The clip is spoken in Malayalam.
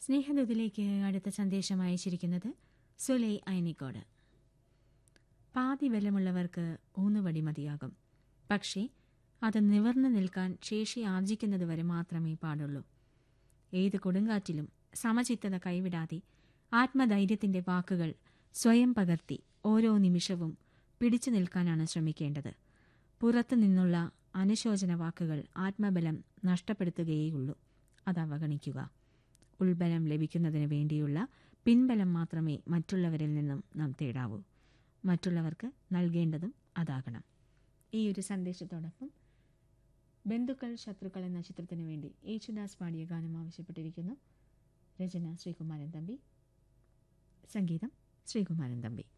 സ്നേഹദൂതിലേക്ക് അടുത്ത സന്ദേശം അയച്ചിരിക്കുന്നത് സുലൈ ഐനിക്കോട് പാതി ബലമുള്ളവർക്ക് ഊന്നുവടി മതിയാകും പക്ഷേ അത് നിവർന്നു നിൽക്കാൻ ശേഷി ആർജിക്കുന്നതുവരെ മാത്രമേ പാടുള്ളൂ ഏത് കൊടുങ്കാറ്റിലും സമചിത്തത കൈവിടാതെ ആത്മധൈര്യത്തിന്റെ വാക്കുകൾ സ്വയം പകർത്തി ഓരോ നിമിഷവും പിടിച്ചു നിൽക്കാനാണ് ശ്രമിക്കേണ്ടത് പുറത്തു നിന്നുള്ള അനുശോചന വാക്കുകൾ ആത്മബലം നഷ്ടപ്പെടുത്തുകയേയുള്ളൂ അത് അവഗണിക്കുക ഉൾബലം ലഭിക്കുന്നതിന് വേണ്ടിയുള്ള പിൻബലം മാത്രമേ മറ്റുള്ളവരിൽ നിന്നും നാം തേടാവൂ മറ്റുള്ളവർക്ക് നൽകേണ്ടതും അതാകണം ഈ ഒരു സന്ദേശത്തോടൊപ്പം ബന്ധുക്കൾ ശത്രുക്കൾ എന്ന ചിത്രത്തിനു വേണ്ടി യേശുദാസ് പാടിയ ഗാനം ആവശ്യപ്പെട്ടിരിക്കുന്നു രചന ശ്രീകുമാരൻ തമ്പി സംഗീതം ശ്രീകുമാരൻ തമ്പി